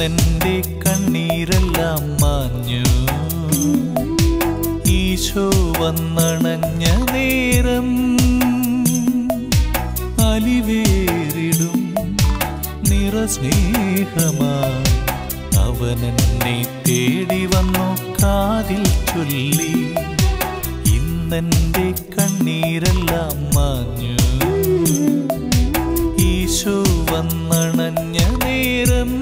ഇന്നെന്റെ കണ്ണീരെല്ലാം മാഞ്ഞു ഈശോ വന്നണഞ്ഞ നേരം അലിവേറിടും നിറസ്നേഹമായി അവനെന്നെ തേടി വന്നു കാതിൽ ചൊല്ലി ഇന്നെന്റെ കണ്ണീരെല്ലാം മാഞ്ഞു ഈശോ വന്നണഞ്ഞ നേരം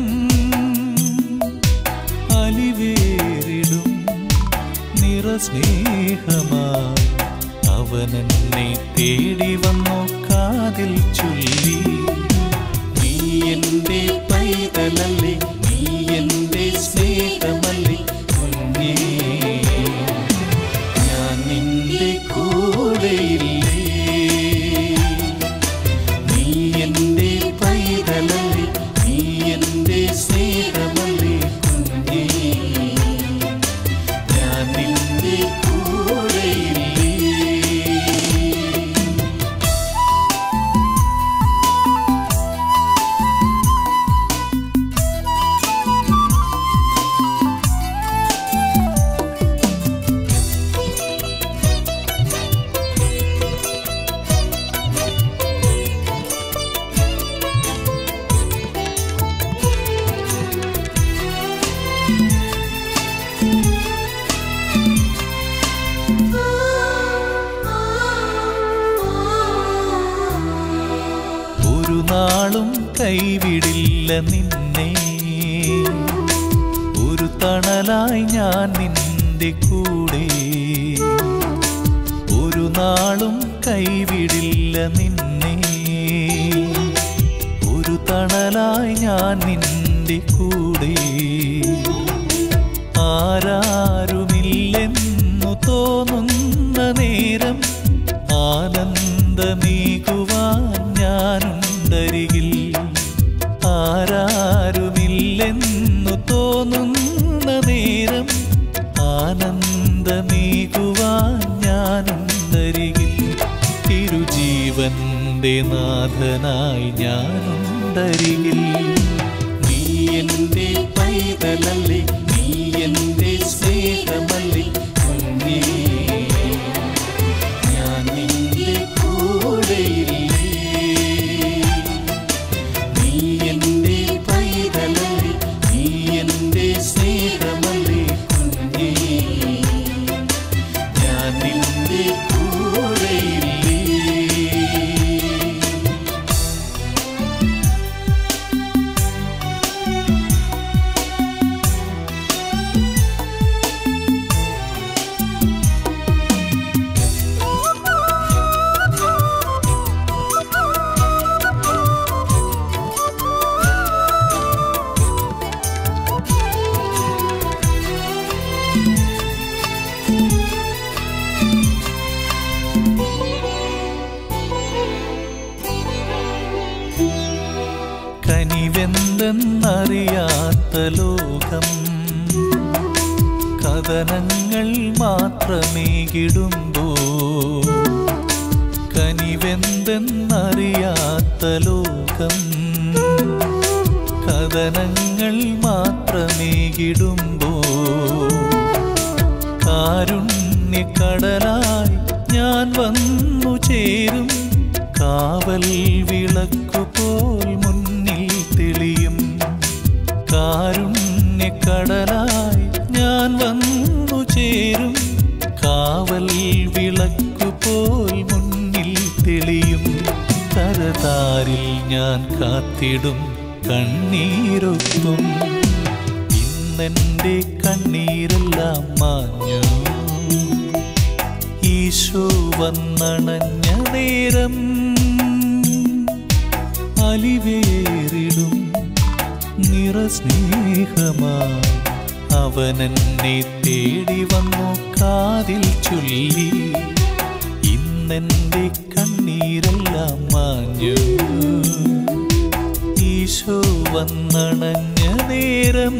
അലിവേറിടും നിറസ്നേഹമായി അവനെന്നെ തേടി വന്നു കാതിൽ ചൊല്ലി നീ എന്റെ പൈതലല്ലേ നീ എന്റെ സ്നേഹമല്ലേ കുഞ്ഞേ ഞാൻ നിന്റെ കൂടെയില്ലേ നീ എന്റെ പൈതലല്ലേ നീ എന്റെ സ്നേഹമല്ലേ കുഞ്ഞേ ഞാൻ നിന്റെ കൂടെയില്ലേ ഒരു നാളും കൈവിടില്ല നിന്നെ ഒരു തണലായി ഞാൻ നിന്റെ കൂടെ ഒരു നാളും കൈവിടില്ല നിന്നെ ഒരു തണലായി ഞാൻ നിന്റെ കൂടെ ആരാരുമില്ലെന്നു തോന്നുന്ന നേരം ആനന്ദമീകുവാൻ ഞാനുണ്ടരികിൽ ആരാരുമില്ലെന്നു തോന്നുന്ന നേരം ആനന്ദമീകുവാൻ ഞാനുണ്ടരികിൽ തിരുജീവന്റെ നാഥനായി ഞാനുണ്ടരികിൽ നീ എന്റെ പൈതലല്ലേ നീ എന്റെ സ്നേഹമല്ലേ കുഞ്ഞേ ഞാൻ നിന്റെ കൂടെയില്ലേ നീ എന്റെ പൈതലല്ലേ നീ എന്റെ സ്നേഹമല്ലേ കുഞ്ഞേ ഞാൻ നിന്റെ കൂടെയില്ലേ കനിവെന്തെന്നറിയാത്ത ലോകം കഥനങ്ങൾ മാത്രമേകിടുമ്പോ കനിവെന്തെന്നറിയാത്ത ലോകം കഥനങ്ങൾ മാത്രമേകിടുമ്പോ കാരുണ്യക്കടലായി ഞാൻ വന്നു ചേരും കാവൽ വിളക്കുപോൽ മുന്നിൽ തെളിയും കാരുണ്യക്കടലായി ഞാൻ വന്നു ചേരും കാവൽ വിളക്കുപോൽ മുന്നിൽ തെളിയും കരതാരിൽ ഞാൻ കാത്തിടും കണ്ണീരൊപ്പം ഇന്നെന്റെ കണ്ണീരെല്ലാം മാഞ്ഞു ഈശോ വന്നണഞ്ഞ നേരം അലിവേറിടും നിറസ്നേഹമായി അവനെന്നെ തേടി വന്നു കാതിൽ ചൊല്ലി ഇന്നെന്റെ കണ്ണീരെല്ലാം മാഞ്ഞു ഈശോ വന്നണഞ്ഞ നേരം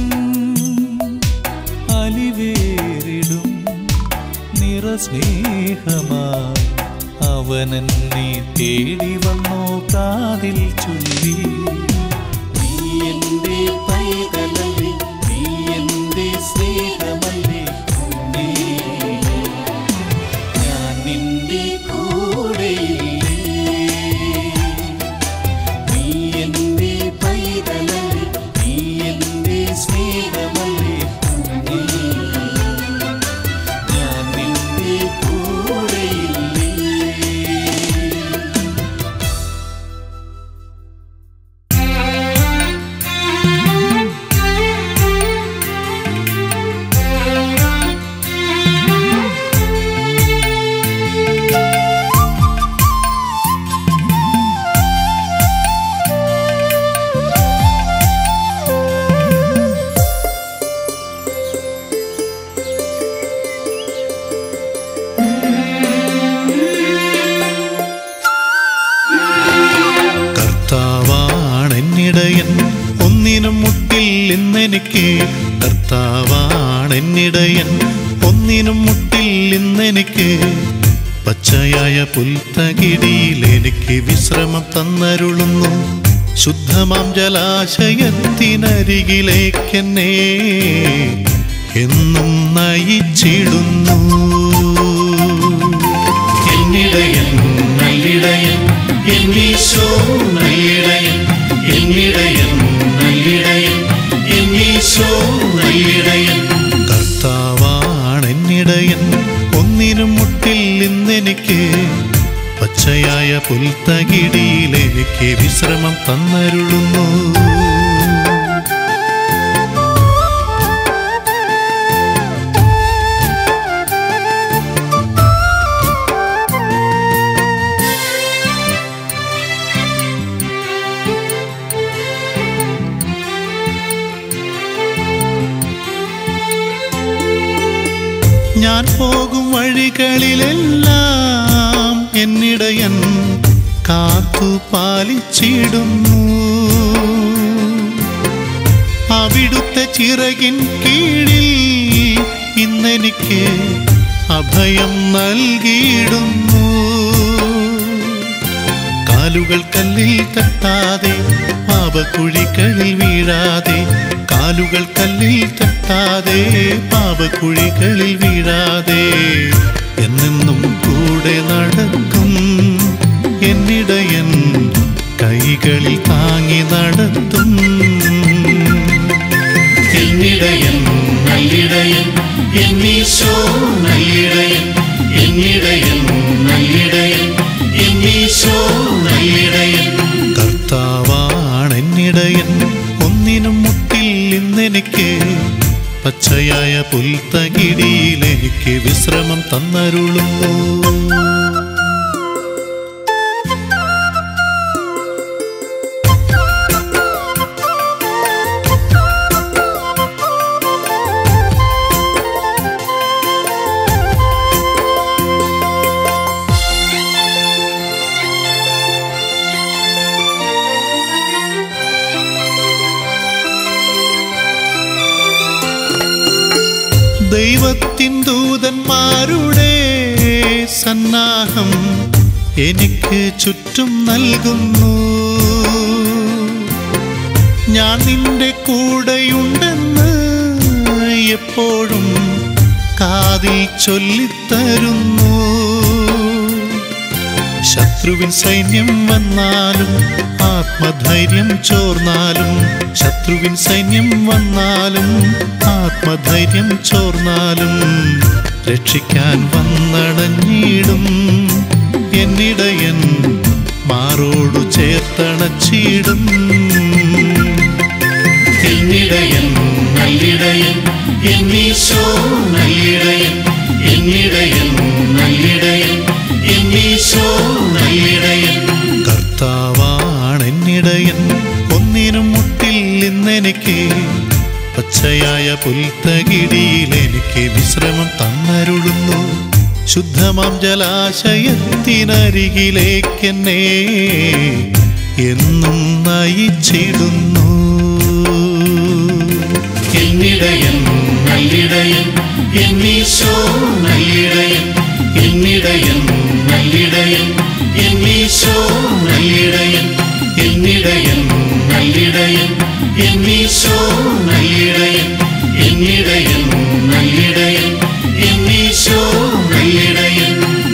അലിവേറിടും നിറസ്നേഹമായി അവനെന്നെ തേടി വന്നു കാതിൽ ചൊല്ലി നീ എന്റെ പൈ പൈതലല്ലേ നീ എന്റെ സ്നേഹമല്ലേ കുഞ്ഞേ ഞാൻ നിന്റെ കൂടെയില്ലേ നീ എന്റെ പൈതലല്ലേ നീ എന്റെ സ്നേഹമല്ലേ കുഞ്ഞേ ഞാൻ നിന്റെ കൂടെയില്ലേ കർത്താവാണെന്നിടയൻ ഒന്നിനും മുട്ടിൽ ഇന്നെനിക്ക് കർത്താവാണെന്നിടയൻ ഒന്നിനും മുട്ടിൽ ഇന്നെനിക്ക് പച്ചയായ പുൽത്തകിടിയിൽ എനിക്ക് വിശ്രമം തന്നരുളുന്നു ശുദ്ധമാം ജലാശയത്തിനരികിലേക്കെന്നെ എന്നും നയിച്ചിടുന്നു എന്നിടയൻ നല്ലിടയൻ എന്നീശോ നല്ലിടയൻ എന്നിടയൻ നല്ലിടയൻ എന്നീശോ നല്ലിടയൻ കർത്താവാണെന്നിടയൻ ഒന്നിനും മുട്ടിൽ ഇന്നെനിക്ക് പച്ചയായ പുൽത്തകിടിയിൽ എനിക്ക് വിശ്രമം തന്നരുളുന്നു ഞാൻ പോകും വഴികളിലെല്ലാം എന്നിടയൻ കാത്തു പാലിച്ചിടുന്നു അവിടുത്തെ ചിറകിൻ കീഴിൽ ഇന്നെനിക്ക് അഭയം നൽകിയിടുന്നു കാലുകൾ കല്ലിൽ തട്ടാതെ പാപക്കുഴികളിൽ വീഴാതെ കാലുകൾ കല്ലിൽ തട്ടാതെ പാപക്കുഴികളിൽ വീഴാതെ എന്നെന്നും കൂടെ നടക്കും എന്നിടയൻ കൈകളിൽ താങ്ങി നടത്തും എന്നിടയൻ നല്ലിടയൻ എന്നീശോ നല്ലിടയൻ എന്നിടയൻ നല്ലിടയൻ എന്നീശോ നല്ലിടയൻ കർത്താവാണെന്നിടയൻ ഒന്നിനും മുട്ടിൽ ഇന്നെനിക്ക് പച്ചയായ പുൽത്തകിടിയിൽ എനിക്ക് വിശ്രമം തന്നരുളുന്നു ദൈവത്തിൻ ദൂതന്മാരുടെ സന്നാഹം എനിക്ക് ചുറ്റും നൽകുന്നു ഞാൻ നിന്റെ കൂടെയുണ്ടെന്ന് എപ്പോഴും കാതിൽ ചൊല്ലിത്തരുന്നു ശത്രുവിൻ സൈന്യം വന്നാലും ആത്മധൈര്യം ചോർന്നാലും ശത്രുവിൻ സൈന്യം വന്നാലും ആത്മധൈര്യം ചോർന്നാലും രക്ഷിക്കാൻ വന്നടഞ്ഞിടും എന്നിടയൻ മാറോടു ചേർത്തണച്ചിടും എന്നിടയൻ നല്ലിടയൻ എന്നീശോ നല്ലിടയൻ എന്നിടയൻ നല്ലിടയൻ എന്നീശോ നല്ലിടയൻ കർത്താവാണെന്നിടയൻ ഒന്നിനും മുട്ടിൽ ഇന്നെനിക്ക് പച്ചയായ പുൽത്തകിടിയിൽ എനിക്ക് വിശ്രമം തന്നരുളുന്നു ശുദ്ധമാം ജലാശയത്തിനരികിലേക്കെന്നെ എന്നും നയിച്ചിടുന്നു എന്നിടയൻ നല്ലിടയൻ എന്നീശോ നല്ലിടയൻ എന്നിടയൻ നല്ലിടയൻ എന്നീശോ നല്ലിടയൻ എന്നിടയൻ നല്ലിടയൻ എന്നീശോ നല്ലിടയൻ എന്നിടയൻ നല്ലിടയൻ എന്നീശോ നല്ലിടയൻ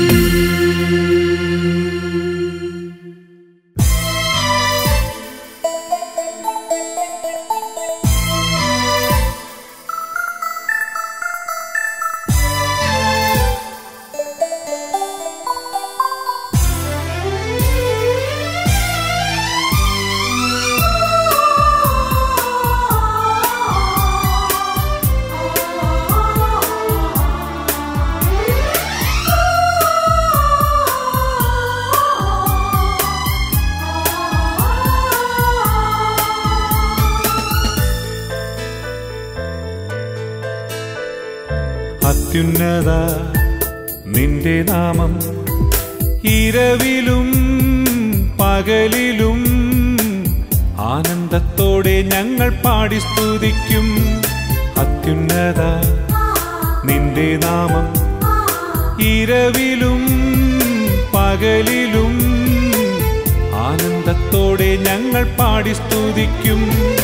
അത്യുന്നത നിന്റെ നാമം ഇരവിലും പകലിലും ആനന്ദത്തോടെ ഞങ്ങൾ പാടി സ്തുതിക്കും അത്യുന്നത നിന്റെ നാമം ഇരവിലും പകലിലും ആനന്ദത്തോടെ ഞങ്ങൾ പാടി സ്തുതിക്കും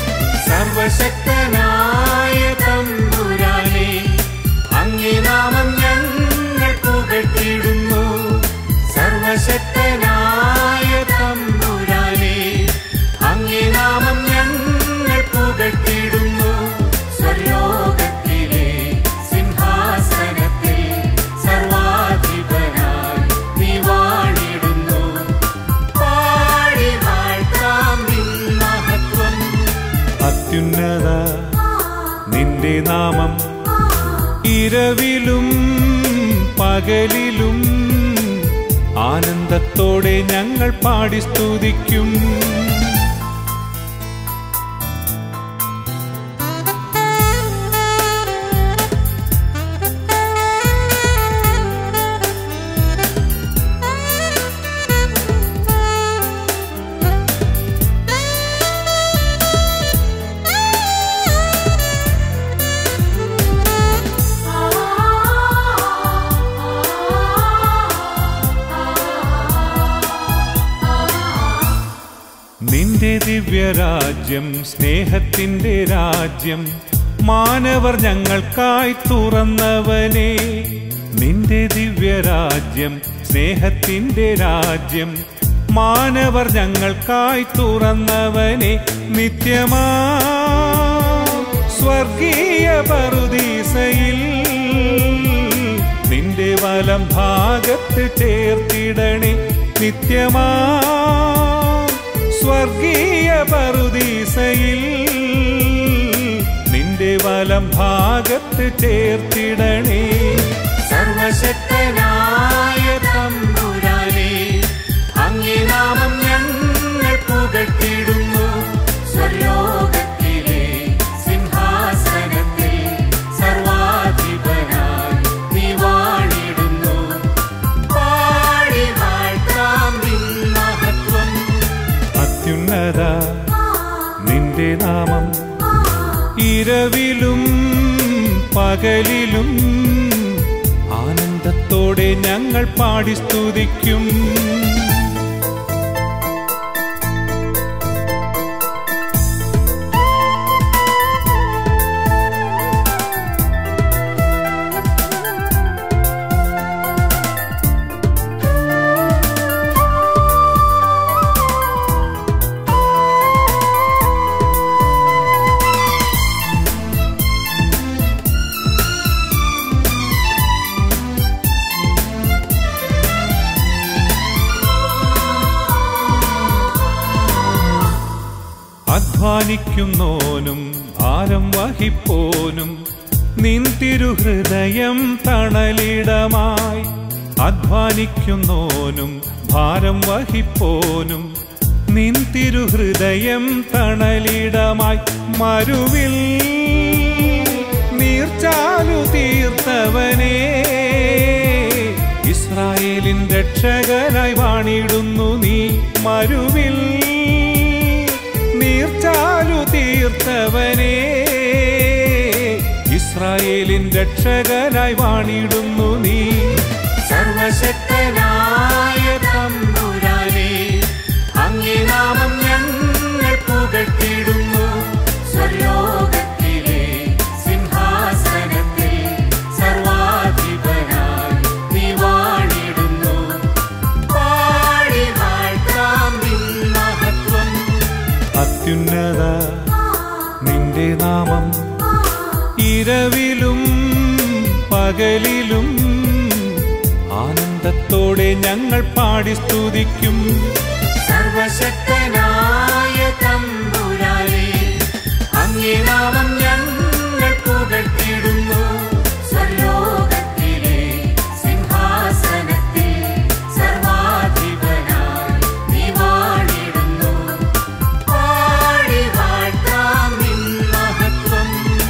സർവശക്തനായ തമ്പുരാനെ അങ്ങേ നാമം ഞങ്ങൾ പുകഴ്ത്തിടുന്നു സർവശക്തനായ തമ്പുരാനെ അങ്ങേ നാമം ഞങ്ങൾ പുകഴ്ത്തിടുന്നു സ്വർലോകത്തിലെ സിംഹാസനത്തിൽ സർവാധിപനായി നീ വാണിടുന്നു പാടി വാഴ്ത്താം നിൻ മഹത്വം അത്യുന്നത നിന്റെ നാമം ഇരവിലും പകലിലും ആനന്ദത്തോടെ ഞങ്ങൾ പാടി സ്തുതിക്കും നിന്റെ ദിവ്യരാജ്യം സ്നേഹത്തിന്റെ രാജ്യം മാനവർ ഞങ്ങൾക്കായി തുറന്നവനെ നിന്റെ ദിവ്യരാജ്യം സ്നേഹത്തിന്റെ രാജ്യം മാനവർ ഞങ്ങൾക്കായി തുറന്നവനെ നിത്യമാ സ്വർഗീയ പറുദീസയിൽ നിന്റെ വലം ഭാഗത്ത് ചേർത്തിടണേ നിത്യമാ സ്വർഗീയ പറുദീസയിൽ നിന്റെ വലം ഭാഗത്ത് ചേർത്തിടണേ സർവശക്തനായ തമ്പുരാനെ അങ്ങേ നാമം ഞങ്ങൾ പുകഴ്ത്തിടുന്നു സ്വർലോകത്തിലെ സിംഹാസനത്തിൽ സർവാധിപനായി നീ വാണിടുന്നു പാടി വാഴ്ത്താം നിൻ മഹത്വം അത്യുന്നത നിന്റെ നാമം ഇരവിലും പകലിലും ആനന്ദത്തോടെ ഞങ്ങൾ പാടി സ്തുതിക്കും അധ്വാനിക്കുന്നോനും ഭാരം വഹിപ്പോനും നിൻ തിരുഹൃദയം തണലിടമായി അധ്വാനിക്കുന്നോനും ഭാരം വഹിപ്പോനും നിൻ തിരുഹൃദയം തണലിടമായി മരുവിൽ നീർച്ചാലു തീർത്തവനേ ഇസ്രായേലിൻ രക്ഷകനായി വാണിടുന്നു നീ മരുവിൽ നീർച്ചാലു തീർത്തവനേ ഇസ്രായേലിൻ രക്ഷകനായി വാണിടുന്നു നീ സർവശക്തനായ തമ്പുരാനെ അങ്ങേ നാമം ഞങ്ങൾ പുകഴ്ത്തിടുന്നു അത്യുന്നത നിന്റെ നാമം ഇരവിലും പകലിലും ആനന്ദത്തോടെ ഞങ്ങൾ പാടി സ്തുതിക്കും സർവശക്തനായ തമ്പുരാനെ അങ്ങേ നാമം ഞങ്ങൾ പുകഴ്ത്തിടുന്നു സ്വർലോകത്തിലെ സിംഹാസനത്തിൽ സർവാധിപനായി നീ വാണിടുന്നു പാടി വാഴ്ത്താം നിൻ മഹത്വം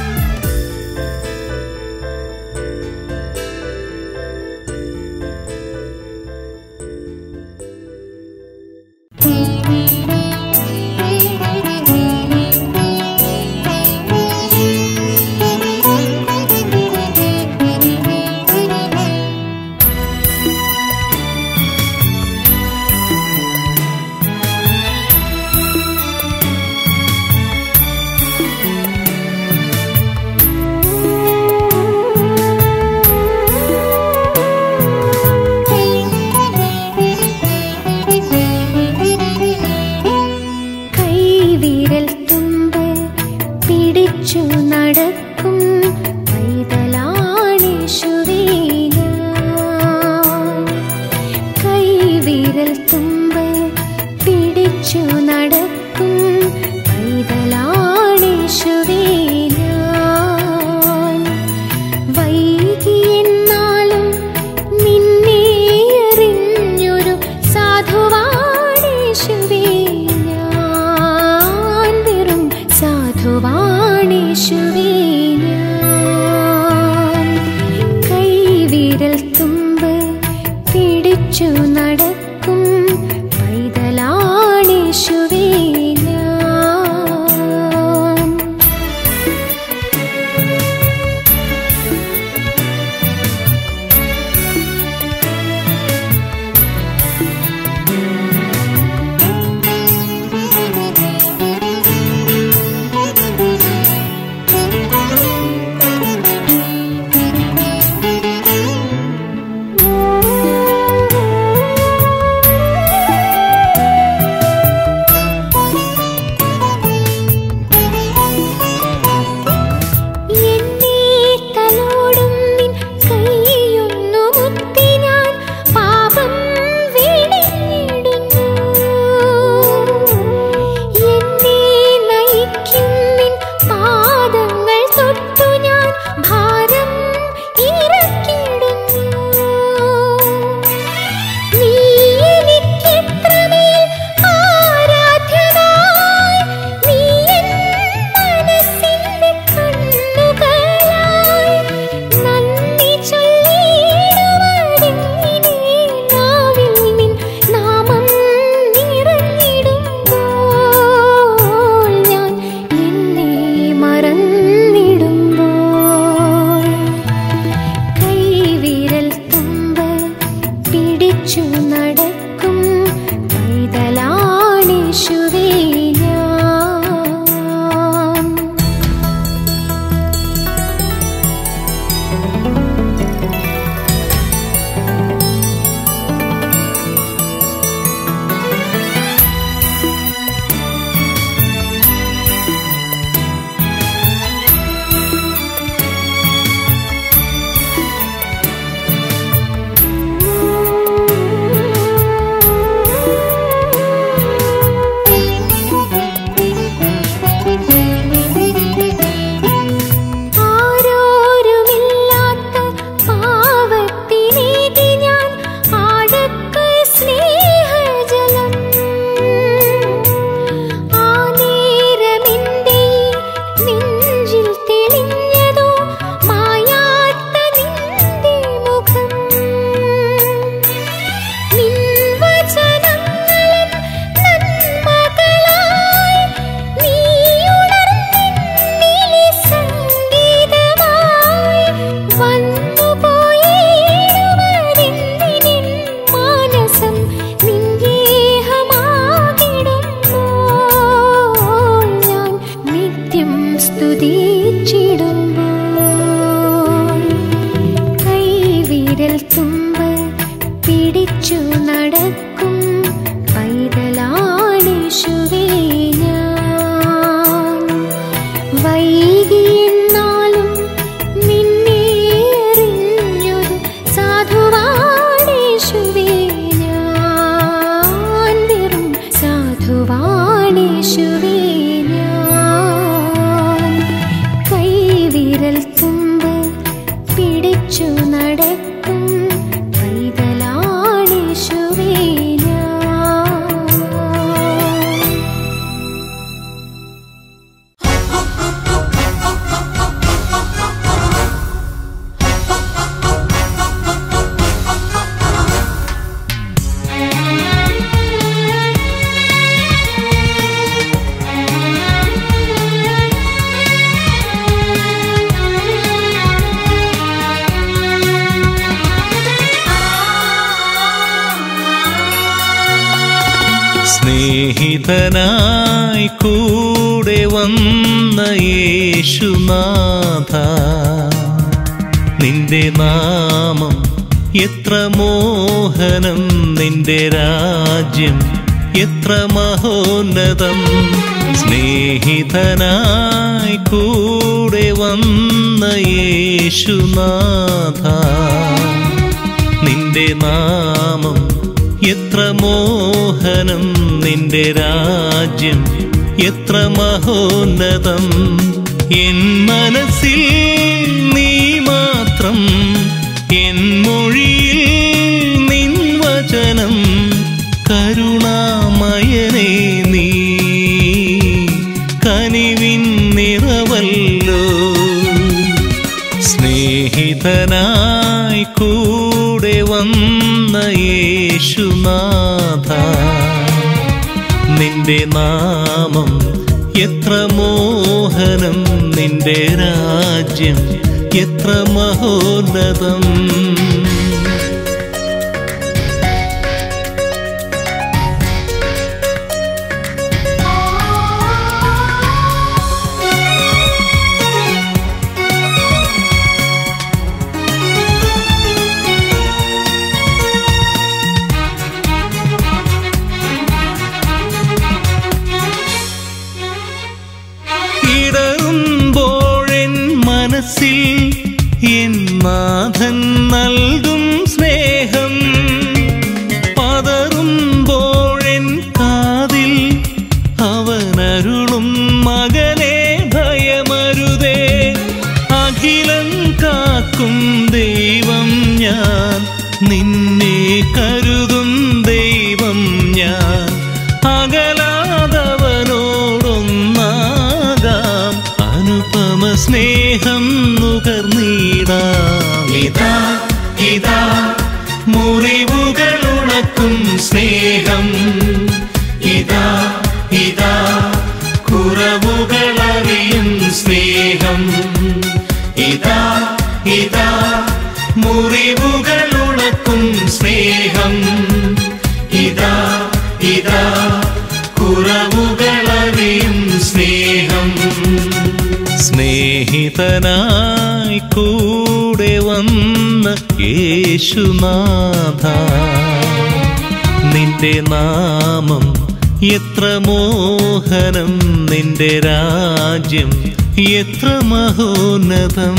കൈവിരൽ തുമ്പ് പിടിച്ചു നടക്കും പൈതലാണേശുവേ ഞാൻ. കൈവിരൽ തുമ്പ് പിടിച്ചു നടക്കും പൈതലാണേശുവേ ഞാൻ. വൈകിയെന്നാലും നിന്നെ അറിഞ്ഞൊരു സാധുവാണേശുവേ ഞാൻ വെറും സാധുവാണേശുവേ ഞാൻ സ്നേഹിതനായി കൂടെ വന്ന യേശുനാഥ നിന്റെ നാമം എത്ര മോഹനം നിന്റെ രാജ്യം എത്ര മഹോന്നതം സ്നേഹിതനായി കൂടെ വന്ന യേശുനാഥ നിന്റെ നാമം എത്ര മോഹനം നിന്റെ രാജ്യം എത്ര മഹോന്നതം എൻ മനസ്സിൽ നീ മാത്രം എൻ മൊഴിയിൽ നിൻ വചനം കരുണാമയനേ നീ കനിവിൻ നിറവല്ലോ സ്നേഹിതനായി കൂടെ വന്ന യേശുനാഥ നിന്റെ നാമം എത്ര മോഹനം നിന്റെ രാജ്യം എത്ര മഹോന്നതം ഇടറുമ്പോഴെൻ മനസ്സിൽ എൻ നാഥൻ നൽകും സ്നേഹം പതറുമ്പോഴെൻ കാതിൽ അവനരുളും മകനെ ഭയമരുതേ അഖിലം കാക്കും ദൈവം ഞാൻ നിന്നെ കരുതും ദൈവം ഞാൻ അകലാതവനോടൊന്നാകാം അനുപമ സ്നേഹം നുകർന്നീടാം ഇതാ ഇതാ മുറിവുകൾ ഉണക്കും സ്നേഹം ഇതാ ഇതാ കുറവുകൾ അറിയും സ്നേഹം ഇതാ ഇതാ മുറിവുകൾ ഉണക്കും സ്നേഹം ഇതാ ഇതാ കുറവുകൾ അറിയും സ്നേഹം സ്നേഹിതനായി കൂടെ വന്ന യേശുനാഥ നിന്റെ നാമം എത്ര മോഹനം നിന്റെ രാജ്യം എത്ര മഹോന്നതം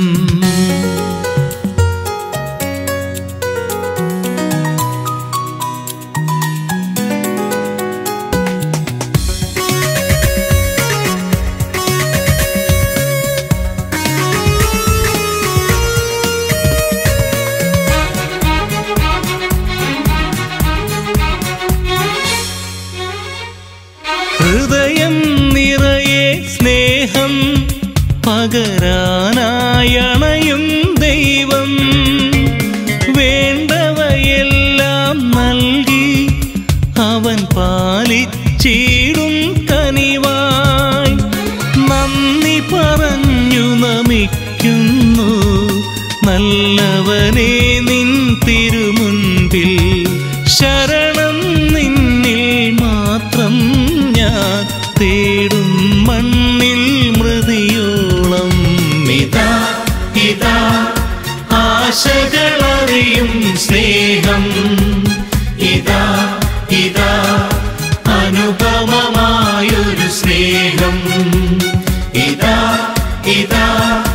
ഹൃദയം നിറയെ സ്നേഹം പകരാനായണയും ദൈവം വേണ്ടവയെല്ലാം നൽകി അവൻ പാലിച്ചിടും കനിവായി നന്ദി പറഞ്ഞു നമിക്കുന്നു നല്ലവനെ നിൻ തിരുമുൻപിൽ ശരണം നിന്നിൽ മാത്രം ഞാൻ തേടും മണ്ണിൽ മൃതിയോളം ഇതാ ഇതാ ആശകളറിയും സ്നേഹം ഇതാ ഇതാ അനുപമമായൊരു സ്നേഹം ഇതാ ഇതാ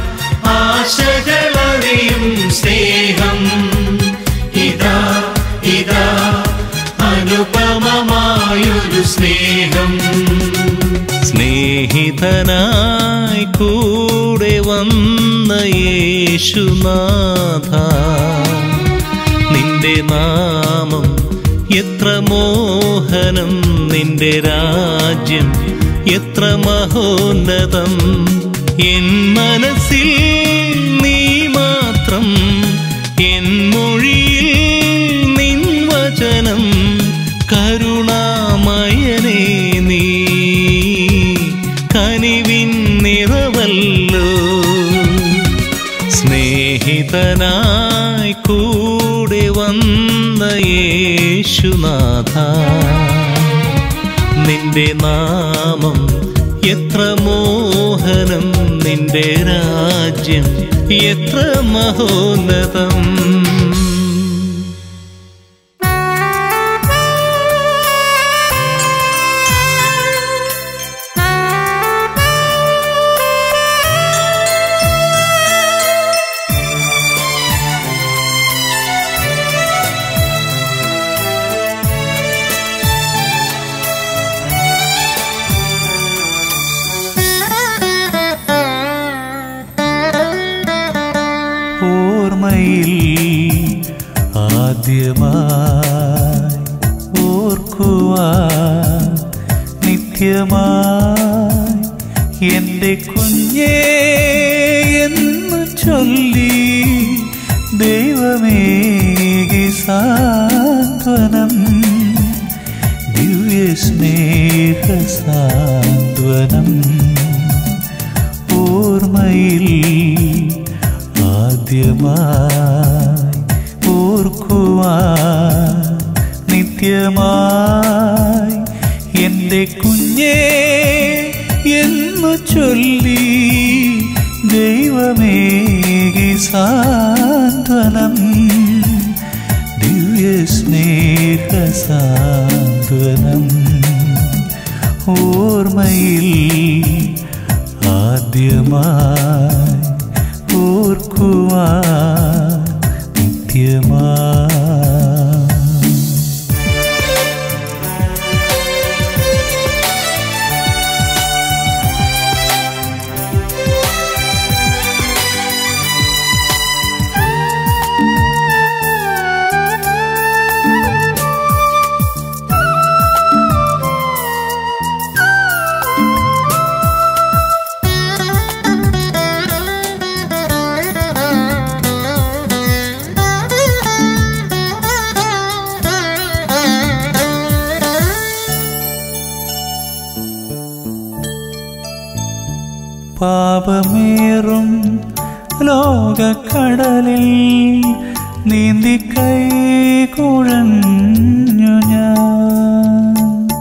ആശകളറിയും സ്നേഹം ഇതാ ഇതാ അനുപമമായൊരു സ്നേഹം സ്നേഹിതനായി കൂടെ വന്ന യേശുനാഥ നിന്റെ നാമം എത്ര മോഹനം നിന്റെ രാജ്യം എത്ര മഹോന്നതം എൻ മനസ്സിൽ നീ മാത്രം എൻ മൊഴിയിൽ നിൻ വചനം കരുണാമയനേ നീ കനിവിൻ നിറവല്ലോ സ്നേഹിതനായി കൂടെ വന്ന യേശുനാഥ നിന്റെ നാമം എത്ര മോഹനം നിന്റെ രാജ്യം എത്ര മഹോന്നതം ഓർമ്മയിൽ ആദ്യമായി ഓർക്കുവാൻ നിത്യമായി എൻ്റെ കുഞ്ഞേ എന്ന് ചൊല്ലി ദൈവമേകി സാന്ത്വനം ദിവ്യസ്നേഹ സാന്ത്വനം ഓർമ്മയിൽ ആദ്യമായി ഓർക്കുവാൻ നിത്യമായി എൻ്റെ കുഞ്ഞേ എന്നു ചൊല്ലി ദൈവമേകി സാന്ത്വനം ദിവ്യസ്നേഹ സാന്ത്വനം ഓർമ്മയിൽ ആദ്യമായി ഓർക്കുവാൻ നിത്യമായി പാപമേറും ലോകക്കടലിൽ നീന്തി കൈ കുഴഞ്ഞു ഞാൻ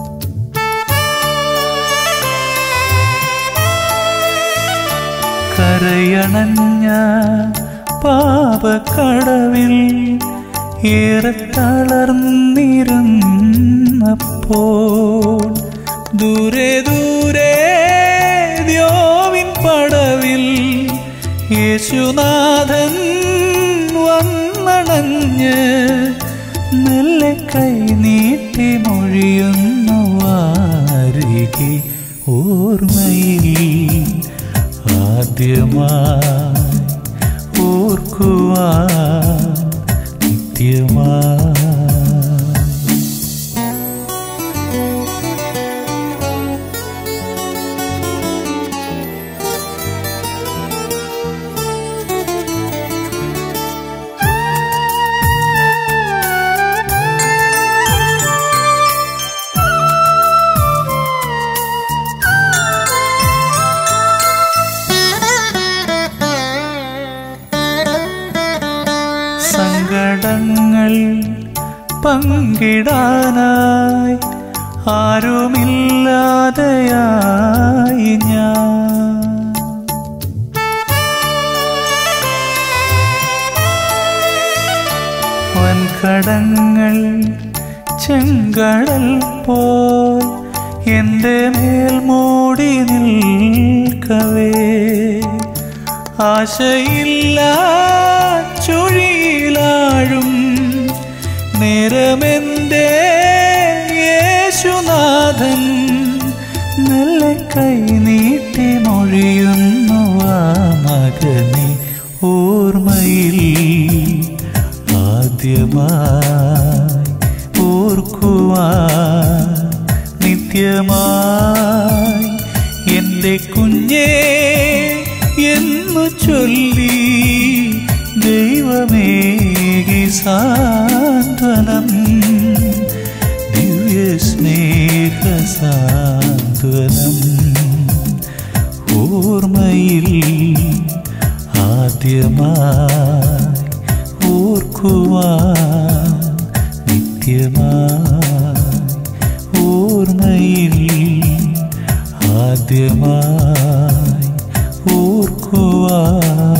കരയണഞ്ഞ പാപക്കടവിൽ ഏറെ തളർന്നിരുന്നപ്പോൾ ദൂരെ ദൂരെ ദ്യോവിൻ പടവിൽ യേശുനാഥൻ വന്നണഞ്ഞ് മെല്ലെ കൈ നീട്ടി മൊഴിയുന്നു വാരികെ ഓർമ്മയിൽ ആദ്യമായി ഓർക്കുവാൻ നിത്യമായി സങ്കടങ്ങൾ പങ്കിടാനായി ആരുമില്ലാതെയായി ഞാൻ വൻകടങ്ങൾ ചെങ്കടൽ പോൽ എൻ്റെ മേൽ മൂടി നിൽക്കവേ ആശയില്ല ചുഴിയിലാഴും നേരമെന്റെ യേശുനാഥൻ നല്ല കൈ നീട്ടി മൊഴിയുന്നു ആ മകനെ ഓർമ്മയിൽ ആദ്യമായി ഓർക്കുവാൻ നിത്യമായി എൻ്റെ കുഞ്ഞേ എന്നു ചൊല്ലി ദൈവമേകി സാന്ത്വനം ദിവ്യസ്നേഹ സാന്ത്വനം ഓർമ്മയിൽ ആദ്യമായി ഓർക്കുവാൻ നിത്യമായി ഓർമ്മയിൽ ഓർമ്മയിൽ ആദ്യമായി ഓർക്കുവാൻ